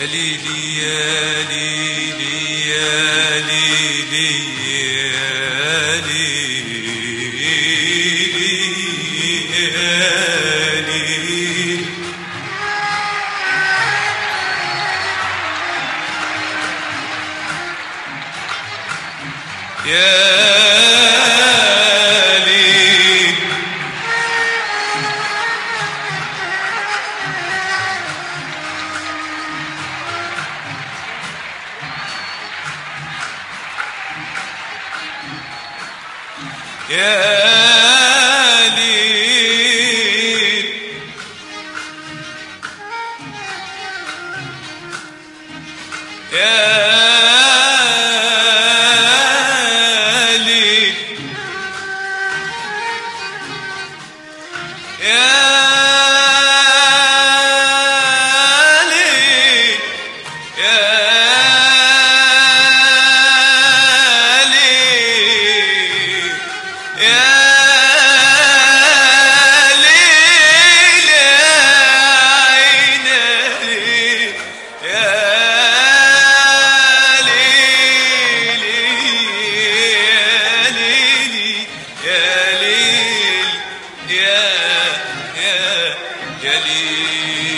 يا ليلي يا ليلي يا ليلي يا ليلي يا ليلي يا ليل يا ليل يا ليل يا ليل يا ليل يا ليل يا عيني يا ليل يا ليل يا ليل يا يا يا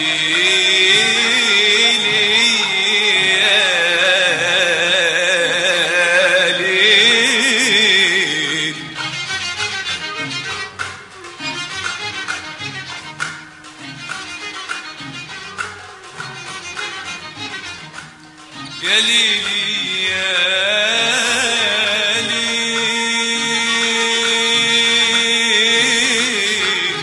ليل يا ليلي يا ليل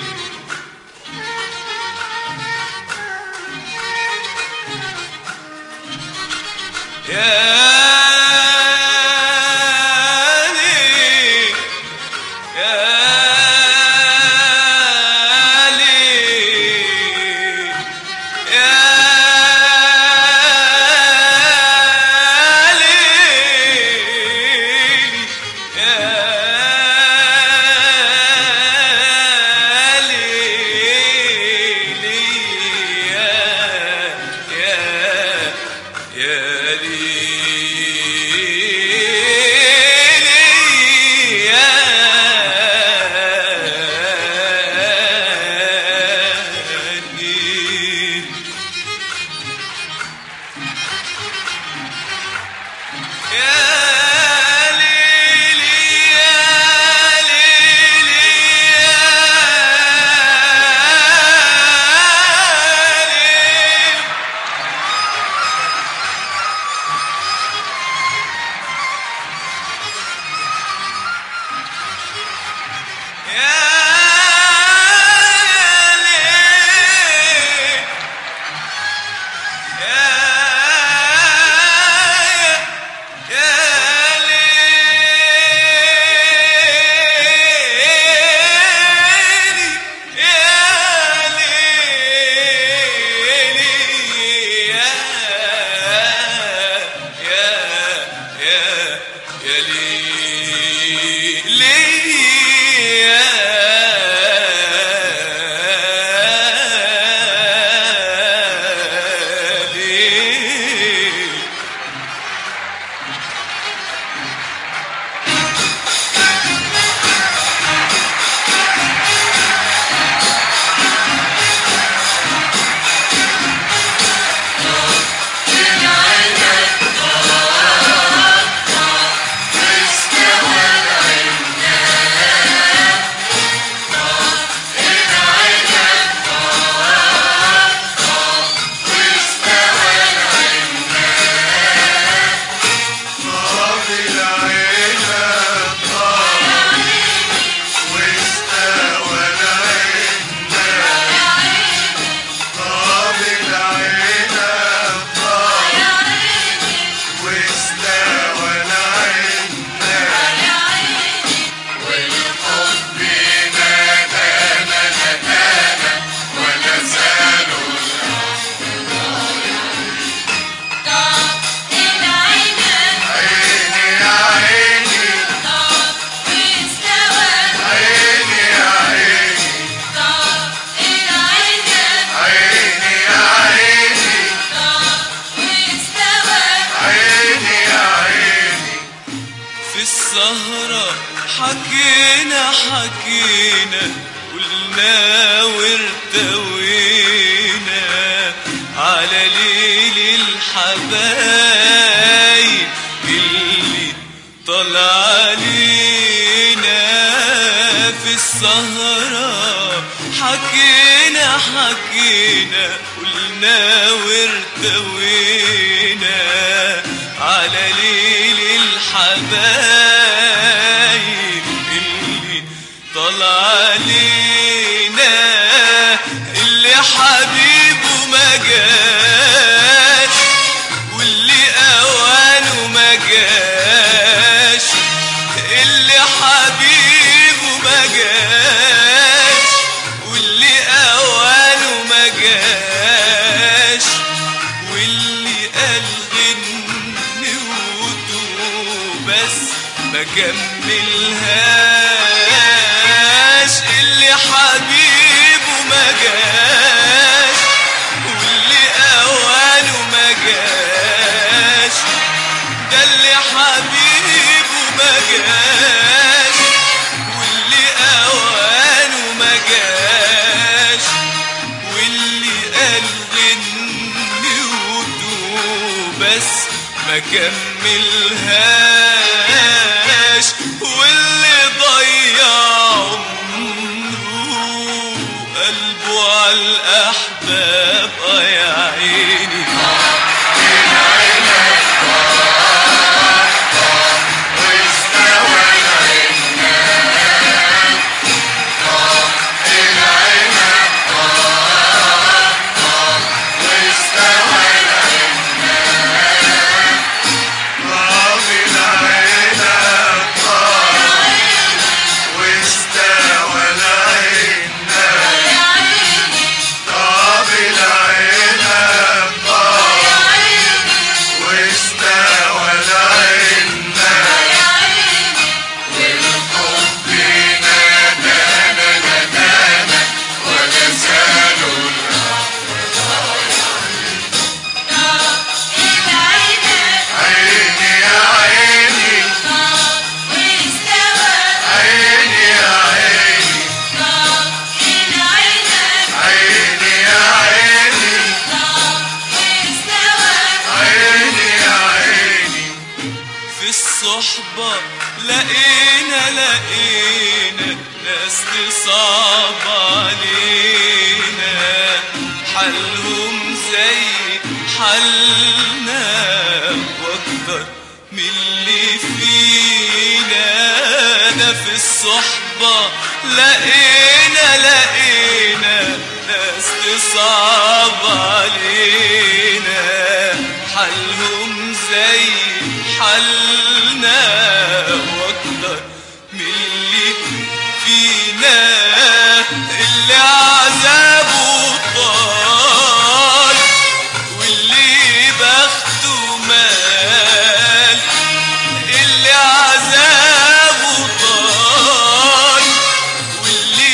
يا ليل يا ليل يا ليل يا ليل يا يا ليل يا ليل يا ليلي يا ليلي يا ليل يا ليل السهرة حكينا حكينا قلنا وارتوينا على ليل الحبايب اللي طلع علينا في السهرة حكينا حكينا قلنا وارتوينا على ليل الحبايب اللي طلع علينا اللي حبيبه ما جاش واللي اوانه ما جاش اللي حبيبه ما جاش واللي اوانه ما جاش واللي قال غني بس ما كملهاش اللي حبيبه ما جاش واللي اوانه ما جاش ده اللي حبيبه ما جاش واللي اوانه ما جاش واللي قال غني بس ما كملهاش واللي ضيع عمره قلبه على الاحباب اه يا عيني في الصحبة لقينا لقينا ناس تصعب علينا حالهم زي حالنا واكتر من اللي فينا ده في الصحبة لقينا لقينا ناس تصعب علينا حالهم زي حالنا واكتر من اللي فينا اللي عذابه طال واللي بخته مال اللي عذابه طال واللي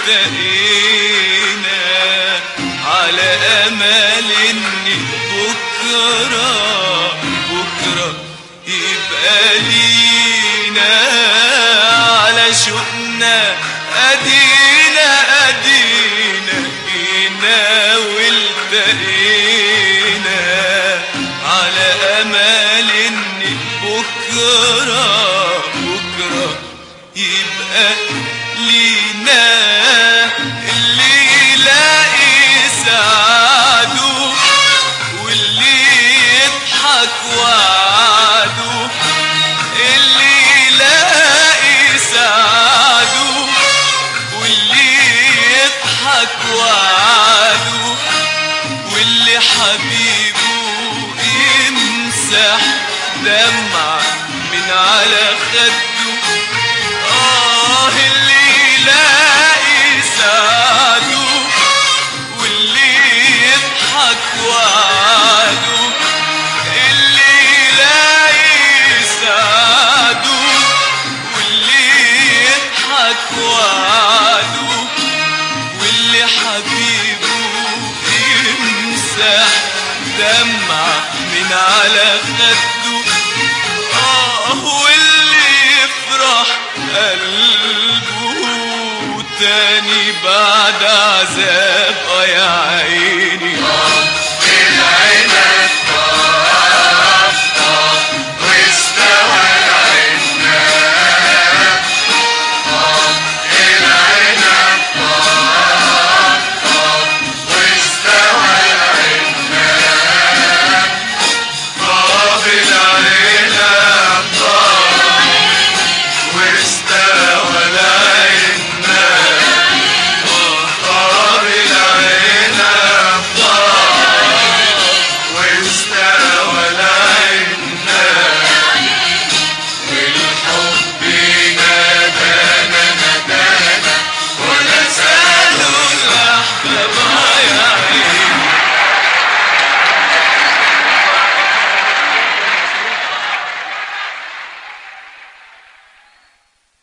والتقينا على امل ان بكره بكره يبقى لينا على شوقنا ادينا ادينا جينا والتقينا على امل ان بكره بكره يبقى لينا اللي يلاقي سعده واللي يضحك وعده اللي يلاقي سعده واللي يضحك وعده واللي حبيبه يمسح دمع من على خده آه اللي يلاقي سعده واللي يضحك وعده اللي يلاقي سعده واللي يضحك وعده واللي حبيبه يمسح دمع من على خده آه واللي يفرح قلبه تاني بعد عذاب آه يا عيني آه